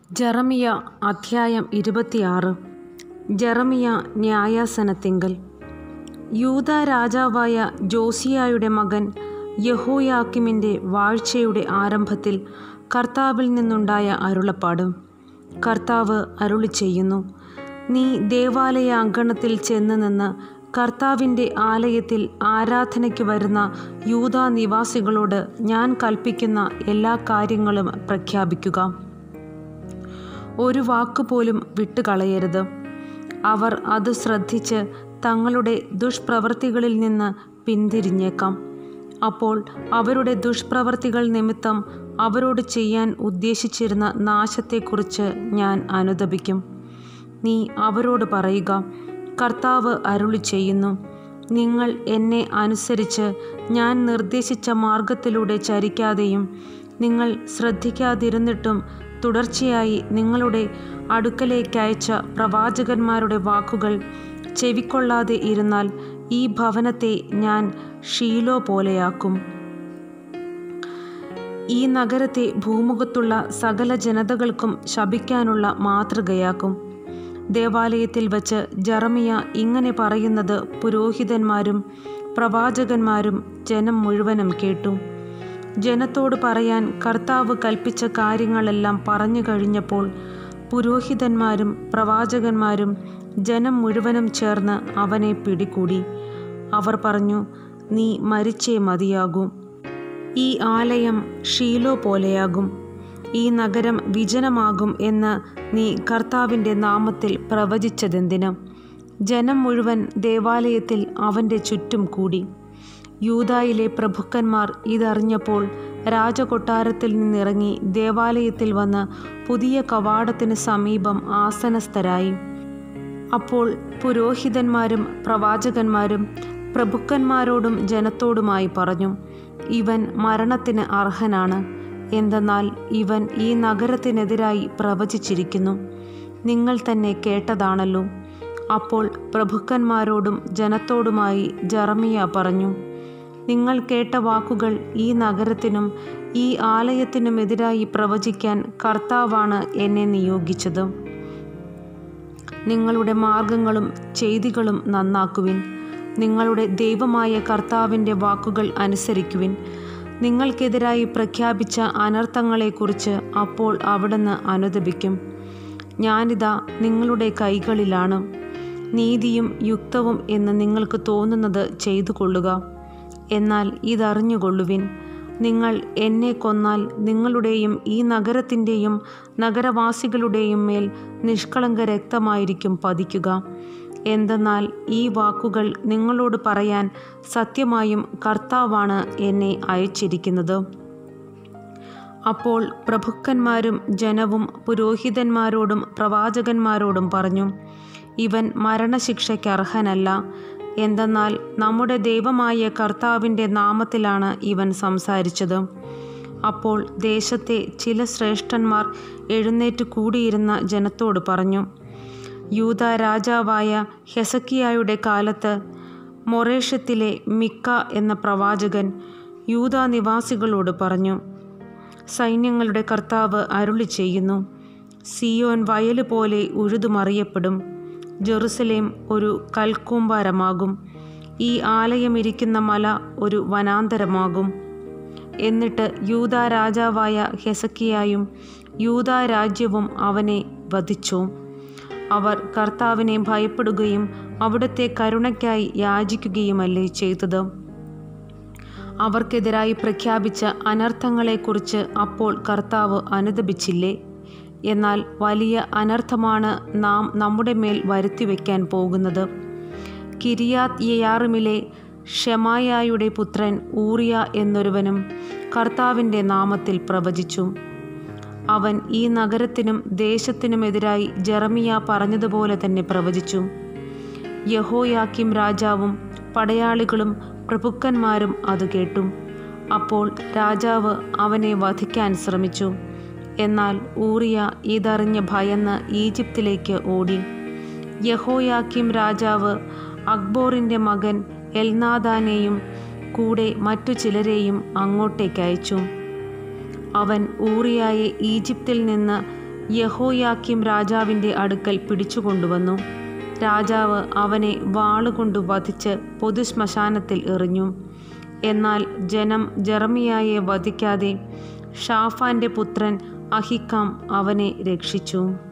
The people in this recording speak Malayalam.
ജെറമിയ അധ്യായം ഇരുപത്തിയാറ് ജെറമിയ ന്യായാസനത്തിങ്കൽ യൂദ രാജാവായ ജോസിയായുടെ മകൻ യഹോയാക്കിമിൻ്റെ വാഴ്ചയുടെ ആരംഭത്തിൽ കർത്താവിൽ നിന്നുണ്ടായ അരുളപ്പാട് കർത്താവ് അരുളി ചെയ്യുന്നു നീ ദേവാലയ അങ്കണത്തിൽ ചെന്ന് നിന്ന് കർത്താവിൻ്റെ ആലയത്തിൽ ആരാധനയ്ക്ക് വരുന്ന യൂദാ നിവാസികളോട് ഞാൻ കൽപ്പിക്കുന്ന എല്ലാ കാര്യങ്ങളും പ്രഖ്യാപിക്കുക ഒരു വാക്കുപോലും വിട്ടുകളയരുത് അവർ അത് ശ്രദ്ധിച്ച് തങ്ങളുടെ ദുഷ്പ്രവൃത്തികളിൽ നിന്ന് പിന്തിരിഞ്ഞേക്കാം അപ്പോൾ അവരുടെ ദുഷ്പ്രവൃത്തികൾ നിമിത്തം അവരോട് ചെയ്യാൻ ഉദ്ദേശിച്ചിരുന്ന നാശത്തെക്കുറിച്ച് ഞാൻ അനുദപിക്കും നീ അവരോട് പറയുക കർത്താവ് അരുളി ചെയ്യുന്നു നിങ്ങൾ എന്നെ അനുസരിച്ച് ഞാൻ നിർദ്ദേശിച്ച മാർഗത്തിലൂടെ ചരിക്കാതെയും നിങ്ങൾ ശ്രദ്ധിക്കാതിരുന്നിട്ടും തുടർച്ചയായി നിങ്ങളുടെ അടുക്കലേക്കയച്ച പ്രവാചകന്മാരുടെ വാക്കുകൾ ചെവിക്കൊള്ളാതെ ഇരുന്നാൽ ഈ ഭവനത്തെ ഞാൻ ഷീലോ പോലെയാക്കും ഈ നഗരത്തെ ഭൂമുഖത്തുള്ള സകല ജനതകൾക്കും ശപിക്കാനുള്ള മാതൃകയാക്കും ദേവാലയത്തിൽ വച്ച് ജറമിയ ഇങ്ങനെ പറയുന്നത് പുരോഹിതന്മാരും പ്രവാചകന്മാരും ജനം മുഴുവനും കേട്ടു ജനത്തോട് പറയാൻ കർത്താവ് കൽപ്പിച്ച കാര്യങ്ങളെല്ലാം പറഞ്ഞു കഴിഞ്ഞപ്പോൾ പുരോഹിതന്മാരും പ്രവാചകന്മാരും ജനം മുഴുവനും ചേർന്ന് അവനെ പിടികൂടി അവർ പറഞ്ഞു നീ മരിച്ചേ മതിയാകൂ ഈ ആലയം ഷീലോ പോലെയാകും ഈ നഗരം വിജനമാകും എന്ന് നീ കർത്താവിൻ്റെ നാമത്തിൽ പ്രവചിച്ചതെന്തിന് ജനം മുഴുവൻ ദേവാലയത്തിൽ അവൻ്റെ ചുറ്റും കൂടി യൂതായിലെ പ്രഭുക്കന്മാർ ഇതറിഞ്ഞപ്പോൾ രാജകൊട്ടാരത്തിൽ നിന്നിറങ്ങി ദേവാലയത്തിൽ വന്ന് പുതിയ കവാടത്തിന് സമീപം ആസനസ്ഥരായി അപ്പോൾ പുരോഹിതന്മാരും പ്രവാചകന്മാരും പ്രഭുക്കന്മാരോടും ജനത്തോടുമായി പറഞ്ഞു ഇവൻ മരണത്തിന് അർഹനാണ് എന്തെന്നാൽ ഇവൻ ഈ നഗരത്തിനെതിരായി പ്രവചിച്ചിരിക്കുന്നു നിങ്ങൾ തന്നെ കേട്ടതാണല്ലോ അപ്പോൾ പ്രഭുക്കന്മാരോടും ജനത്തോടുമായി ജറമിയ പറഞ്ഞു നിങ്ങൾ കേട്ട വാക്കുകൾ ഈ നഗരത്തിനും ഈ ആലയത്തിനുമെതിരായി പ്രവചിക്കാൻ കർത്താവാണ് എന്നെ നിയോഗിച്ചത് നിങ്ങളുടെ മാർഗങ്ങളും ചെയ്തികളും നന്നാക്കുവിൻ നിങ്ങളുടെ ദൈവമായ കർത്താവിൻ്റെ വാക്കുകൾ അനുസരിക്കുവിൻ നിങ്ങൾക്കെതിരായി പ്രഖ്യാപിച്ച അനർത്ഥങ്ങളെക്കുറിച്ച് അപ്പോൾ അവിടുന്ന് അനുദപിക്കും ഞാനിതാ നിങ്ങളുടെ കൈകളിലാണ് നീതിയും യുക്തവും എന്ന് നിങ്ങൾക്ക് തോന്നുന്നത് ചെയ്തു കൊള്ളുക എന്നാൽ ഇതറിഞ്ഞുകൊള്ളുവിൻ നിങ്ങൾ എന്നെ കൊന്നാൽ നിങ്ങളുടെയും ഈ നഗരത്തിൻ്റെയും നഗരവാസികളുടെയും മേൽ നിഷ്കളങ്ക രക്തമായിരിക്കും പതിക്കുക എന്തെന്നാൽ ഈ വാക്കുകൾ നിങ്ങളോട് പറയാൻ സത്യമായും കർത്താവാണ് എന്നെ അയച്ചിരിക്കുന്നത് അപ്പോൾ പ്രഭുക്കന്മാരും ജനവും പുരോഹിതന്മാരോടും പ്രവാചകന്മാരോടും പറഞ്ഞു ഇവൻ മരണശിക്ഷയ്ക്ക് അർഹനല്ല എന്തെന്നാൽ നമ്മുടെ ദൈവമായ കർത്താവിൻ്റെ നാമത്തിലാണ് ഇവൻ സംസാരിച്ചത് അപ്പോൾ ദേശത്തെ ചില ശ്രേഷ്ഠന്മാർ എഴുന്നേറ്റ് കൂടിയിരുന്ന ജനത്തോട് പറഞ്ഞു യൂത രാജാവായ ഹെസക്കിയായുടെ കാലത്ത് മൊറേഷ്യത്തിലെ മിക്ക എന്ന പ്രവാചകൻ യൂത നിവാസികളോട് പറഞ്ഞു സൈന്യങ്ങളുടെ കർത്താവ് അരുളി ചെയ്യുന്നു സിയോൻ വയല് പോലെ ഉഴുതുമറിയപ്പെടും ജെറുസലേം ഒരു കൽക്കൂമ്പാരമാകും ഈ ആലയമിരിക്കുന്ന മല ഒരു വനാന്തരമാകും എന്നിട്ട് യൂത രാജാവായ ഹെസക്കിയായും യൂത രാജ്യവും അവനെ വധിച്ചു അവർ കർത്താവിനെ ഭയപ്പെടുകയും അവിടുത്തെ കരുണയ്ക്കായി യാചിക്കുകയുമല്ലേ ചെയ്തത് അവർക്കെതിരായി പ്രഖ്യാപിച്ച അനർത്ഥങ്ങളെക്കുറിച്ച് അപ്പോൾ കർത്താവ് അനുദപിച്ചില്ലേ എന്നാൽ വലിയ അനർത്ഥമാണ് നാം നമ്മുടെ മേൽ വരുത്തിവെക്കാൻ പോകുന്നത് കിരിയാത് യയാറുമിലെ ഷെമായായുടെ പുത്രൻ ഊറിയ എന്നൊരുവനും കർത്താവിൻ്റെ നാമത്തിൽ പ്രവചിച്ചു അവൻ ഈ നഗരത്തിനും ദേശത്തിനുമെതിരായി ജെറമിയ പറഞ്ഞതുപോലെ തന്നെ പ്രവചിച്ചു യഹോയാക്കിം രാജാവും പടയാളികളും പ്രഭുക്കന്മാരും അത് കേട്ടു അപ്പോൾ രാജാവ് അവനെ വധിക്കാൻ ശ്രമിച്ചു എന്നാൽ ഊറിയ ഇതറിഞ്ഞ് ഭയന്ന് ഈജിപ്തിലേക്ക് ഓടി യഹോയാക്കിം രാജാവ് അക്ബോറിൻ്റെ മകൻ എൽനാദാനെയും കൂടെ മറ്റു ചിലരെയും അങ്ങോട്ടേക്ക് അയച്ചു അവൻ ഊറിയായെ ഈജിപ്തിൽ നിന്ന് യഹോയാക്കിം രാജാവിൻ്റെ അടുക്കൽ പിടിച്ചുകൊണ്ടുവന്നു രാജാവ് അവനെ വാളുകൊണ്ട് വധിച്ച് പൊതുശ്മശാനത്തിൽ എറിഞ്ഞു എന്നാൽ ജനം ജെറമിയായെ വധിക്കാതെ ഷാഫാന്റെ പുത്രൻ അഹിക്കാം അവനെ രക്ഷിച്ചു